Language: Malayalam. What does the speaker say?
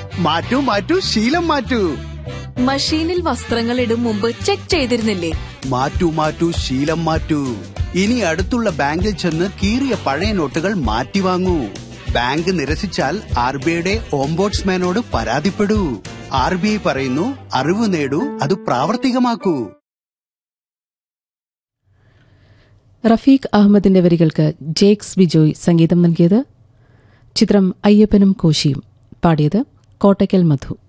മാറ്റൂ മാറ്റൂ ശീലം മാറ്റൂ മഷീനിൽ വസ്ത്രങ്ങൾ ഇടും മുമ്പ് ചെക്ക് ചെയ്തിരുന്നില്ലേ മാറ്റൂ മാറ്റൂ ശീലം മാറ്റൂ ഇനി അടുത്തുള്ള ബാങ്കിൽ ചെന്ന് കീറിയ പഴയ നോട്ടുകൾ മാറ്റി വാങ്ങൂ ബാങ്ക് നിരസിച്ചാൽ ആർ ബി ഐയുടെ ഓംബോഡ്സ്മാനോട് പരാതിപ്പെടൂ ആർ ബി ഐ പറയുന്നു അറിവ് നേടൂ അത് പ്രാവർത്തികമാക്കൂ റഫീഖ് അഹമ്മദിന്റെ വരികൾക്ക് ജേക്സ് ബിജോയ് സംഗീതം നൽകിയത് ചിത്രം അയ്യപ്പനും കോശിയും പാടിയത് കോട്ടയ്ക്കൽ മധു